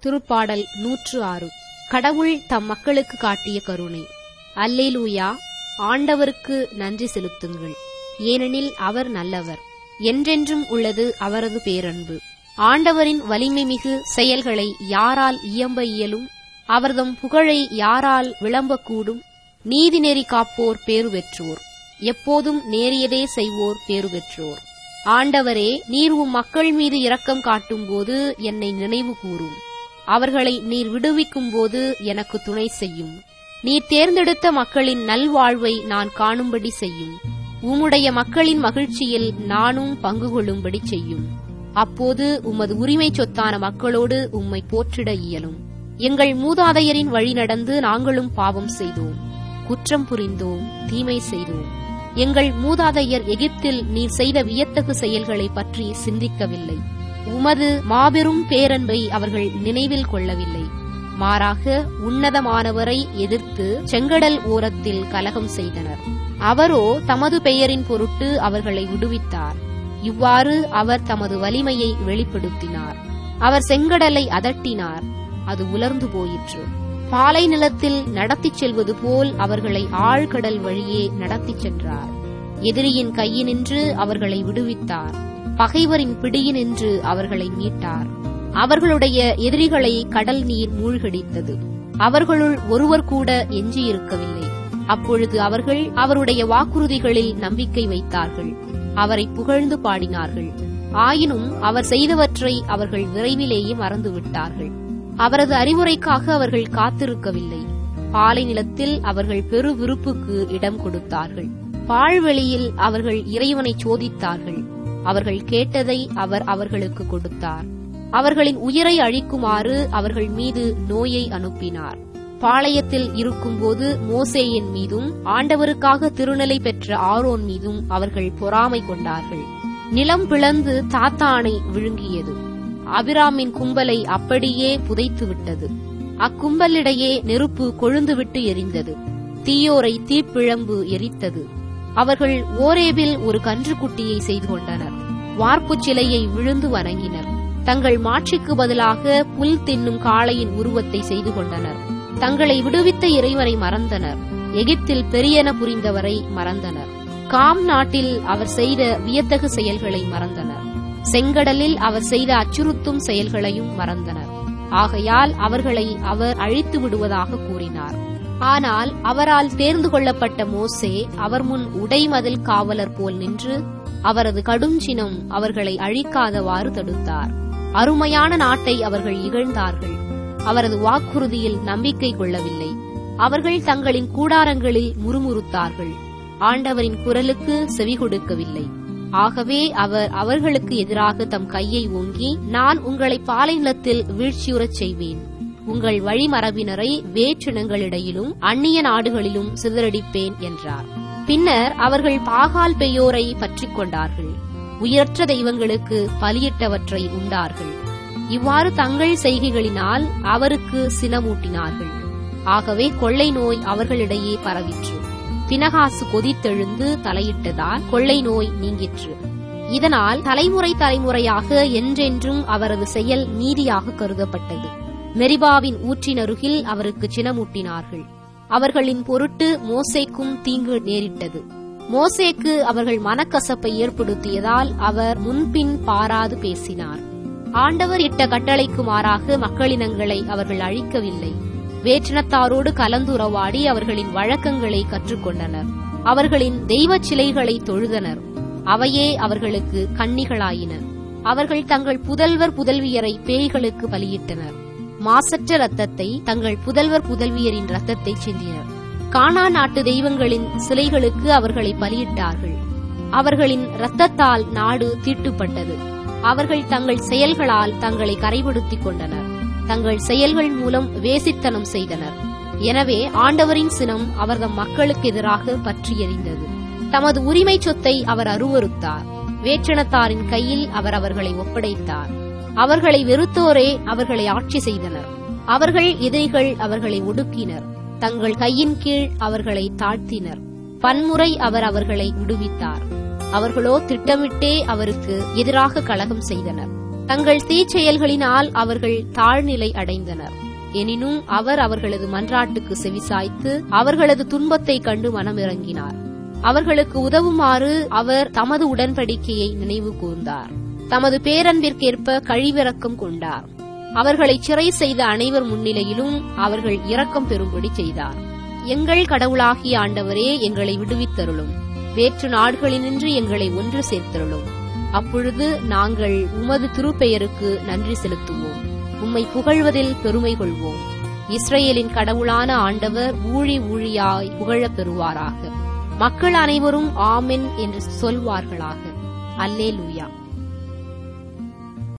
திருப்பாடல் நூற்று ஆறு கடவுள் தம் மக்களுக்கு காட்டிய கருணை அல்லேலூயா ஆண்டவருக்கு நன்றி செலுத்துங்கள் ஏனெனில் அவர் நல்லவர் என்றென்றும் உள்ளது அவரது பேரன்பு ஆண்டவரின் வலிமை மிகு செயல்களை யாரால் இயம்ப இயலும் அவர்தம் புகழை யாரால் விளம்பக்கூடும் நீதிநெறி காப்போர் பேறு பெற்றோர் எப்போதும் நேரியதே செய்வோர் பேறு பெற்றோர் ஆண்டவரே நீர் உம் மக்கள் மீது இரக்கம் காட்டும்போது என்னை நினைவு கூறும் அவர்களை நீர் விடுவிக்கும் போது எனக்கு துணை செய்யும் நீர் தேர்ந்தெடுத்த மக்களின் நல்வாழ்வை நான் காணும்படி செய்யும் உம்முடைய மக்களின் மகிழ்ச்சியில் நானும் பங்கு கொள்ளும்படி செய்யும் அப்போது உமது உரிமை சொத்தான மக்களோடு உம்மை போற்றிட இயலும் எங்கள் மூதாதையரின் வழி நடந்து நாங்களும் பாவம் செய்தோம் குற்றம் புரிந்தோம் தீமை செய்தோம் எங்கள் மூதாதையர் எகிப்தில் நீர் செய்த வியத்தகு செயல்களை பற்றி சிந்திக்கவில்லை உமது மாபெரும் பேரன்பை அவர்கள் நினைவில் கொள்ளவில்லை மாறாக உன்னதமானவரை எதிர்த்து செங்கடல் ஓரத்தில் கலகம் செய்தனர் அவரோ தமது பெயரின் பொருட்டு அவர்களை விடுவித்தார் இவ்வாறு அவர் தமது வலிமையை வெளிப்படுத்தினார் அவர் செங்கடலை அதட்டினார் அது உலர்ந்து போயிற்று பாலை நிலத்தில் நடத்திச் செல்வது போல் அவர்களை ஆழ்கடல் வழியே நடத்திச் சென்றார் எதிரியின் கையினின்று அவர்களை விடுவித்தார் பகைவரின் பிடியினின்று அவர்களை மீட்டார் அவர்களுடைய எதிரிகளை கடல் நீர் மூழ்கடித்தது அவர்களுள் ஒருவர் கூட எஞ்சியிருக்கவில்லை அப்பொழுது அவர்கள் அவருடைய வாக்குறுதிகளில் நம்பிக்கை வைத்தார்கள் அவரை புகழ்ந்து பாடினார்கள் ஆயினும் அவர் செய்தவற்றை அவர்கள் விரைவிலேயே மறந்துவிட்டார்கள் அவரது அறிவுரைக்காக அவர்கள் காத்திருக்கவில்லை பாலை நிலத்தில் அவர்கள் பெரு விருப்புக்கு இடம் கொடுத்தார்கள் பாழ்வெளியில் அவர்கள் இறைவனை சோதித்தார்கள் அவர்கள் கேட்டதை அவர் அவர்களுக்கு கொடுத்தார் அவர்களின் உயிரை அழிக்குமாறு அவர்கள் மீது நோயை அனுப்பினார் பாளையத்தில் இருக்கும்போது மோசேயின் மீதும் ஆண்டவருக்காக திருநிலை பெற்ற ஆரோன் மீதும் அவர்கள் பொறாமை கொண்டார்கள் நிலம் பிளந்து தாத்தானை விழுங்கியது அபிராமின் கும்பலை அப்படியே புதைத்து விட்டது அக்கும்பலிடையே நெருப்பு கொழுந்துவிட்டு எரிந்தது தீயோரை தீப்பிழம்பு எரித்தது அவர்கள் ஓரேபில் ஒரு கன்றுக்குட்டியை செய்து கொண்டனர் வார்ப்புச் சிலையை விழுந்து வணங்கினர் தங்கள் மாட்சிக்கு பதிலாக புல் தின்னும் காளையின் உருவத்தை செய்து கொண்டனர் தங்களை விடுவித்த இறைவனை மறந்தனர் எகிப்தில் பெரியன புரிந்தவரை மறந்தனர் காம் நாட்டில் அவர் செய்த வியத்தகு செயல்களை மறந்தனர் செங்கடலில் அவர் செய்த அச்சுறுத்தும் செயல்களையும் மறந்தனர் ஆகையால் அவர்களை அவர் அழித்து விடுவதாக கூறினார் ஆனால் அவரால் தேர்ந்து கொள்ளப்பட்ட மோசே அவர் முன் உடைமதில் காவலர் போல் நின்று அவரது கடும் சினம் அவர்களை அழிக்காதவாறு தடுத்தார் அருமையான நாட்டை அவர்கள் இகழ்ந்தார்கள் அவரது வாக்குறுதியில் நம்பிக்கை கொள்ளவில்லை அவர்கள் தங்களின் கூடாரங்களில் முறுமுறுத்தார்கள் ஆண்டவரின் குரலுக்கு செவி கொடுக்கவில்லை ஆகவே அவர் அவர்களுக்கு எதிராக தம் கையை ஓங்கி நான் உங்களை பாலை நிலத்தில் வீழ்ச்சியுறச் செய்வேன் உங்கள் வழிமரபினரை வேற்றினங்களிடையிலும் அந்நிய நாடுகளிலும் சிதறடிப்பேன் என்றார் பின்னர் அவர்கள் பாகால் பெயோரை பற்றிக் கொண்டார்கள் உயிரற்ற தெய்வங்களுக்கு பலியிட்டவற்றை உண்டார்கள் இவ்வாறு தங்கள் செய்கைகளினால் அவருக்கு சினமூட்டினார்கள் ஆகவே கொள்ளை நோய் அவர்களிடையே பரவிற்று பினகாசு கொதித்தெழுந்து தலையிட்டதால் கொள்ளை நோய் நீங்கிற்று இதனால் தலைமுறை தலைமுறையாக என்றென்றும் அவரது செயல் நீதியாக கருதப்பட்டது மெரிபாவின் ஊற்றினருகில் அவருக்கு சினமூட்டினார்கள் அவர்களின் பொருட்டு மோசேக்கும் தீங்கு நேரிட்டது மோசேக்கு அவர்கள் மனக்கசப்பை ஏற்படுத்தியதால் அவர் முன்பின் பாராது பேசினார் ஆண்டவர் இட்ட கட்டளைக்கு மாறாக மக்களினங்களை அவர்கள் அழிக்கவில்லை வேற்றினத்தாரோடு கலந்துறவாடி அவர்களின் வழக்கங்களை கற்றுக்கொண்டனர் அவர்களின் தெய்வச் சிலைகளை தொழுதனர் அவையே அவர்களுக்கு கன்னிகளாயின அவர்கள் தங்கள் புதல்வர் புதல்வியரை பேய்களுக்கு பலியிட்டனர் மாசற்ற ரத்தத்தை தங்கள் புதல்வர் புதல்வியரின் ரத்தத்தை சிந்தினர் கானா நாட்டு தெய்வங்களின் சிலைகளுக்கு அவர்களை பலியிட்டார்கள் அவர்களின் இரத்தத்தால் நாடு தீட்டுப்பட்டது அவர்கள் தங்கள் செயல்களால் தங்களை கரைபடுத்திக் கொண்டனர் தங்கள் செயல்கள் மூலம் வேசித்தனம் செய்தனர் எனவே ஆண்டவரின் சினம் அவர்தம் மக்களுக்கு எதிராக பற்றி எறிந்தது தமது உரிமை சொத்தை அவர் அருவறுத்தார் வேற்றினத்தாரின் கையில் அவர் அவர்களை ஒப்படைத்தார் அவர்களை வெறுத்தோரே அவர்களை ஆட்சி செய்தனர் அவர்கள் எதிரிகள் அவர்களை ஒடுக்கினர் தங்கள் கையின் கீழ் அவர்களை தாழ்த்தினர் பன்முறை அவர் அவர்களை விடுவித்தார் அவர்களோ திட்டமிட்டே அவருக்கு எதிராக கலகம் செய்தனர் தங்கள் தீச்செயல்களினால் அவர்கள் தாழ்நிலை அடைந்தனர் எனினும் அவர் அவர்களது மன்றாட்டுக்கு செவிசாய்த்து அவர்களது துன்பத்தைக் கண்டு மனமிறங்கினார் அவர்களுக்கு உதவுமாறு அவர் தமது உடன்படிக்கையை நினைவு கூர்ந்தார் தமது பேரன்பிற்கேற்ப கழிவிறக்கம் கொண்டார் அவர்களை சிறை செய்த அனைவர் முன்னிலையிலும் அவர்கள் இரக்கம் பெறும்படி செய்தார் எங்கள் கடவுளாகிய ஆண்டவரே எங்களை விடுவித்தருளும் வேற்று நாடுகளினின்று எங்களை ஒன்று சேர்த்தருளும் அப்பொழுது நாங்கள் உமது திருப்பெயருக்கு நன்றி செலுத்துவோம் உம்மை புகழ்வதில் பெருமை கொள்வோம் இஸ்ரேலின் கடவுளான ஆண்டவர் ஊழி ஊழியாய் புகழப் பெறுவாராக மக்கள் அனைவரும் ஆமென் என்று சொல்வார்களாக அல்லேலூயா